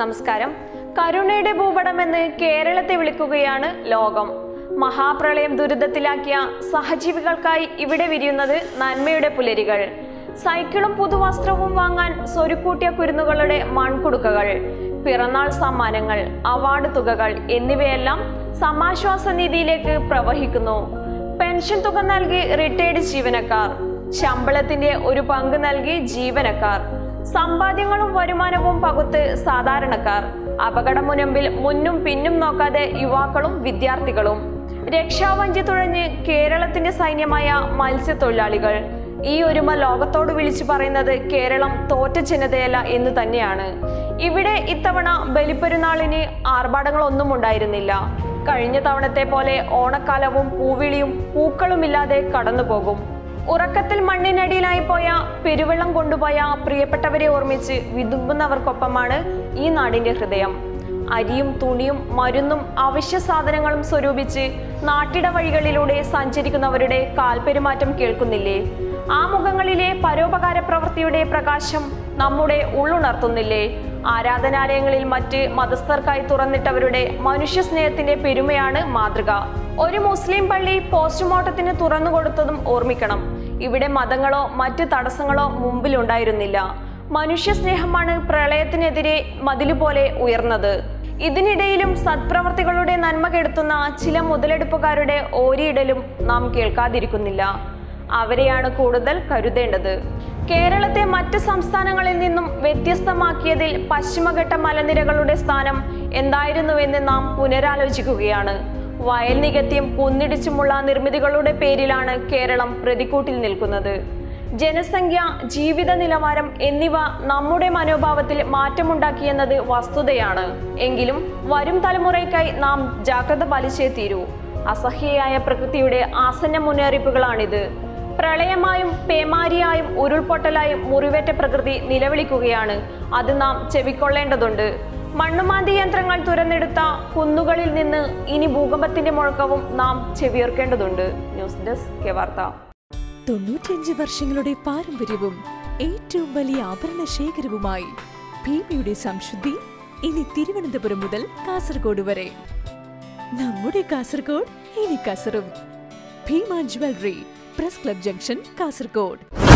നമസ്കാരം കരുണയുടെ ഭൂപടമെന്ന് കേരളത്തെ വിളിക്കുകയാണ് ലോകം മഹാപ്രളയം ദുരിതത്തിലാക്കിയ സഹജീവികൾക്കായി ഇവിടെ വിരിയുന്നത് നന്മയുടെ പുലരികൾ സൈക്കിളും പുതുവസ്ത്രവും വാങ്ങാൻ സ്വരുക്കൂട്ടിയ കുരുന്നുകളുടെ മൺകുടുക്കകൾ പിറന്നാൾ സമ്മാനങ്ങൾ അവാർഡ് തുകകൾ എന്നിവയെല്ലാം സമാശ്വാസ നിധിയിലേക്ക് പ്രവഹിക്കുന്നു പെൻഷൻ തുക നൽകി റിട്ടയർഡ് ജീവനക്കാർ ശമ്പളത്തിന്റെ ഒരു പങ്ക് നൽകി ജീവനക്കാർ സമ്പാദ്യങ്ങളും വരുമാനവും പകുത്ത് സാധാരണക്കാർ അപകട മുനമ്പിൽ മുന്നും പിന്നും നോക്കാതെ യുവാക്കളും വിദ്യാർത്ഥികളും രക്ഷാവഞ്ചി തുഴഞ്ഞ് കേരളത്തിന്റെ സൈന്യമായ മത്സ്യത്തൊഴിലാളികൾ ഈ ഒരുമ ലോകത്തോട് വിളിച്ചു പറയുന്നത് കേരളം തോറ്റ ജനതയല്ല എന്ന് തന്നെയാണ് ഇവിടെ ഇത്തവണ ബലിപ്പെരുന്നാളിന് ആർഭാടങ്ങളൊന്നും ഉണ്ടായിരുന്നില്ല കഴിഞ്ഞ തവണത്തെ പോലെ ഓണക്കാലവും പൂവിളിയും പൂക്കളുമില്ലാതെ കടന്നുപോകും ഉറക്കത്തിൽ മണ്ണിനടിയിലായി പോയ പെരുവെള്ളം കൊണ്ടുപോയ പ്രിയപ്പെട്ടവരെ ഓർമ്മിച്ച് വിതുമ്പുന്നവർക്കൊപ്പമാണ് ഈ നാടിന്റെ ഹൃദയം അരിയും തുണിയും മരുന്നും അവശ്യ സാധനങ്ങളും സ്വരൂപിച്ച് നാട്ടിട വഴികളിലൂടെ സഞ്ചരിക്കുന്നവരുടെ കാൽപെരുമാറ്റം കേൾക്കുന്നില്ലേ ആ മുഖങ്ങളിലെ പരോപകാര പ്രവൃത്തിയുടെ പ്രകാശം നമ്മുടെ ഉള്ളുണർത്തുന്നില്ലേ ആരാധനാലയങ്ങളിൽ മറ്റ് മതസ്ഥർക്കായി തുറന്നിട്ടവരുടെ മനുഷ്യ സ്നേഹത്തിന്റെ പെരുമയാണ് മാതൃക ഒരു മുസ്ലിം പള്ളി പോസ്റ്റ്മോർട്ടത്തിന് തുറന്നു കൊടുത്തതും ഓർമ്മിക്കണം ഇവിടെ മതങ്ങളോ മറ്റ് തടസ്സങ്ങളോ മുമ്പിലുണ്ടായിരുന്നില്ല മനുഷ്യ സ്നേഹമാണ് പ്രളയത്തിനെതിരെ മതിലുപോലെ ഉയർന്നത് ഇതിനിടയിലും സത്പ്രവർത്തികളുടെ നന്മ കെടുത്തുന്ന ചില മുതലെടുപ്പുകാരുടെ ഓരിയിടലും നാം കേൾക്കാതിരിക്കുന്നില്ല അവരെയാണ് കൂടുതൽ കരുതേണ്ടത് കേരളത്തെ മറ്റ് സംസ്ഥാനങ്ങളിൽ നിന്നും വ്യത്യസ്തമാക്കിയതിൽ പശ്ചിമഘട്ട മലനിരകളുടെ സ്ഥാനം എന്തായിരുന്നുവെന്ന് നാം പുനരാലോചിക്കുകയാണ് വയൽ നികത്തിയും കുന്നിടിച്ചുമുള്ള നിർമ്മിതികളുടെ പേരിലാണ് കേരളം പ്രതിക്കൂട്ടിൽ നിൽക്കുന്നത് ജനസംഖ്യ ജീവിത നിലവാരം എന്നിവ നമ്മുടെ മനോഭാവത്തിൽ മാറ്റമുണ്ടാക്കിയെന്നത് വസ്തുതയാണ് എങ്കിലും വരും തലമുറയ്ക്കായി നാം ജാഗ്രത പാലിച്ചേ തീരൂ അസഹ്യയായ പ്രകൃതിയുടെ ആസന്ന മുന്നറിയിപ്പുകളാണിത് പ്രളയമായും പേമാരിയായും ഉരുൾപൊട്ടലായും മുറിവേറ്റ പ്രകൃതി നിലവിളിക്കുകയാണ് അത് നാം ചെവിക്കൊള്ളേണ്ടതുണ്ട് മണ്ണുമാന്തി യന്ത്രങ്ങൾ തുരന്നെടുത്ത കുന്നുകളിൽ നിന്ന് ഇനി ഭൂകമ്പത്തിന്റെ മുഴക്കവും നാം ചെവിയോർക്കേണ്ടതുണ്ട് ന്യൂസ് ഡെസ്ക് കെ വാർത്ത തൊണ്ണൂറ്റിയഞ്ച് വർഷങ്ങളുടെ പാരമ്പര്യവും ഏറ്റവും വലിയ ആഭരണ ശേഖരവുമായി ഭീമയുടെ സംശുദ്ധി ഇനി തിരുവനന്തപുരം മുതൽ കാസർഗോഡ് വരെ നമ്മുടെ കാസർഗോഡ് ഇനി കസറും Bhima jewellery press club junction Kasaragod